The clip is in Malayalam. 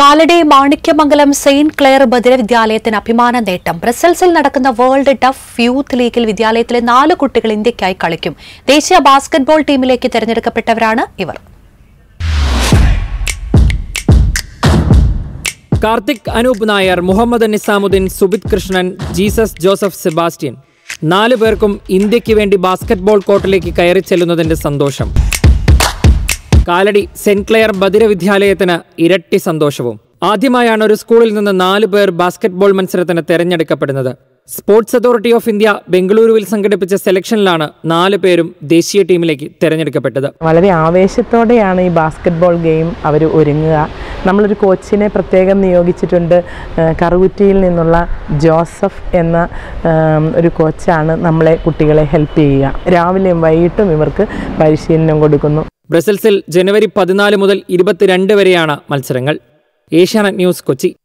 കാലടി മാണിക്യമംഗലം സെയിന്റ് ക്ലെയർ ബദിര വിദ്യാലയത്തിന് അഭിമാന നേട്ടം ബ്രസൽസിൽ നടക്കുന്ന വേൾഡ് ടഫ് യൂത്ത് ലീഗിൽ വിദ്യാലയത്തിലെ നാല് കുട്ടികൾ ഇന്ത്യയ്ക്കായി കളിക്കും ദേശീയ ബാസ്കറ്റ്ബോൾ ടീമിലേക്ക് തെരഞ്ഞെടുക്കപ്പെട്ടവരാണ് ഇവർ Karthik Anoop Nair Muhammad Nizamuddin Subith Krishnan Jesus Joseph Sebastian നാലു പേർക്കും ഇന്ത്യക്ക് വേണ്ടി ബാസ്കറ്റ്ബോൾ കോർട്ടിലേക്ക് കയറി ചെല്ലുന്നതിന്റെ സന്തോഷം കാലടി സെന്റ് ക്ലെയർ ബദിര വിദ്യാലയത്തിന് ഇരട്ടി സന്തോഷവും ആദ്യമായാണ് ഒരു സ്കൂളിൽ നിന്ന് നാല് പേർ ബാസ്കറ്റ്ബോൾ മത്സരത്തിന് തെരഞ്ഞെടുക്കപ്പെടുന്നത് സ്പോർട്സ് അതോറിറ്റി ഓഫ് ഇന്ത്യ ബംഗളൂരുവിൽ സംഘടിപ്പിച്ച സെലക്ഷനിലാണ് നാല് പേരും ദേശീയ ടീമിലേക്ക് തെരഞ്ഞെടുക്കപ്പെട്ടത് വളരെ ആവേശത്തോടെയാണ് ഈ ബാസ്ക്കറ്റ്ബോൾ ഗെയിം അവർ ഒരുങ്ങുക നമ്മളൊരു കോച്ചിനെ പ്രത്യേകം നിയോഗിച്ചിട്ടുണ്ട് ഏഹ് കറുകുറ്റിയിൽ നിന്നുള്ള ജോസഫ് എന്ന ഏം, ഒരു കോച്ചാണ് നമ്മളെ കുട്ടികളെ ഹെൽപ്പ് ചെയ്യുക രാവിലെയും വൈകിട്ടും ഇവർക്ക് പരിശീലനം കൊടുക്കുന്നു ബ്രസൽസിൽ ജനുവരി പതിനാല് മുതൽ ഇരുപത്തിരണ്ട് വരെയാണ് മത്സരങ്ങൾ ഏഷ്യാനെറ്റ് ന്യൂസ് കൊച്ചി